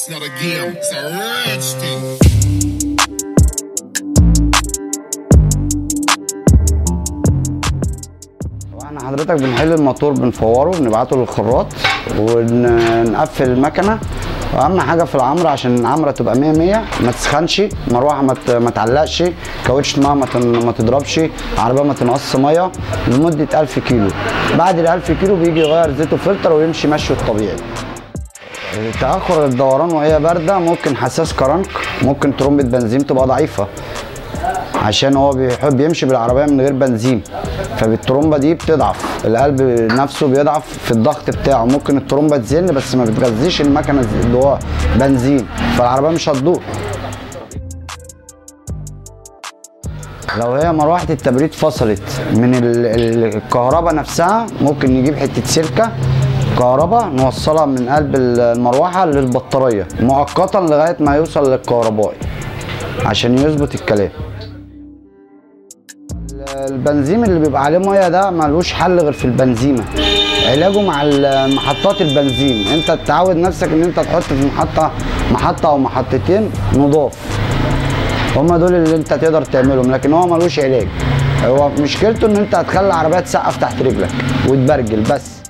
It's not a game, it's a rich thing. واحنا حضرتك بنحل الموتور بنفوره بنبعته للخراط ونقفل المكنه واهم حاجه في العمره عشان العمره تبقى 100 100 ما تسخنش مروحه ما ت- ما تعلقش كاوتش ما ما تن- ما تضربش عربيه ما تنقص ميه لمده 1000 كيلو بعد ال 1000 كيلو بيجي يغير زيت وفلتر ويمشي مشيه الطبيعي تاخر الدوران وهي بارده ممكن حساس كرنك ممكن ترمبه بنزين تبقى ضعيفه عشان هو بيحب يمشي بالعربيه من غير بنزين فبالترومبه دي بتضعف القلب نفسه بيضعف في الضغط بتاعه ممكن الترومبه تزن بس ما بتغذيش المكنه اللي هو بنزين فالعربيه مش هتدور لو هي مروحه التبريد فصلت من ال- ال- الكهرباء نفسها ممكن نجيب حته سلكه كهرباء نوصلها من قلب المروحه للبطاريه مؤقتا لغايه ما يوصل للكهربائي عشان يظبط الكلام البنزين اللي بيبقى عليه ميه ده ملوش حل غير في البنزينه علاجه مع ال- محطات البنزين انت تعود نفسك ان انت تحط في محطه محطه او محطتين نضاف هما دول اللي انت تقدر تعملهم لكن هو ملوش علاج هو مشكلته ان انت هتخلي العربيه تسقف تحت رجلك وتبرجل بس